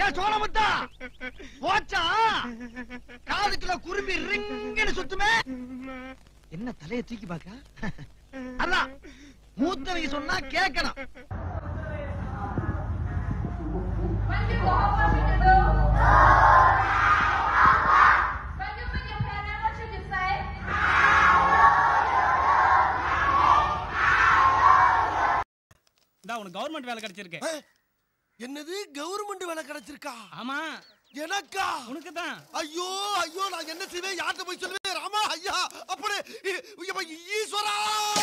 ஏ சோழமுத்தா போச்சா காதுக்குள்ள குரும்பி ரிங்கன்னு சுத்துமே என்ன தலைய தூக்கி பாக்க அதான் மூத்தவங்க சொன்னா கேட்கணும் When you go home, what should you do? When you meet your parents, what should you say? இந்தா உனக்கு கவர்மெண்ட் வேலை கிடைச்சிருக்கு ஏ, என்னது கவர்மெண்ட் வேலை கிடைச்சிருக்கா ஆமா எனக்கா உனக்கு தான் ஐயோ ஐயோ நான் என்ன செய்வேன் யார்கிட்ட போய் சொல்லுவேன் ராமா ஐயா அப்படி இ- இப்ப ஈஸ்வரா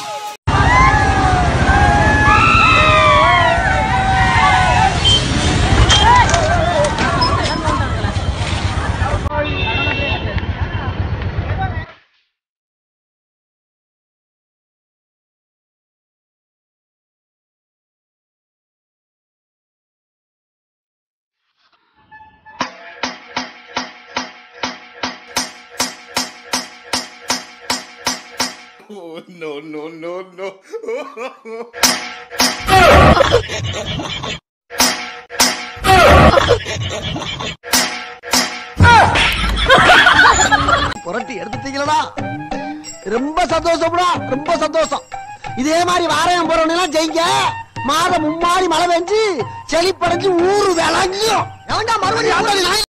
Oh, no, no, no, no. புரட்டி எடுத்துட்டீங்களா ரொம்ப சந்தோஷம்டா ரொம்ப சந்தோஷம் இதே மாதிரி வாரையம் போறவங்க ஜெயிங்க மாதம் மும்மாடி மழை பெஞ்சு செழிப்படைஞ்சு ஊரு விளங்கியும் எவன்டா மறுபடியும்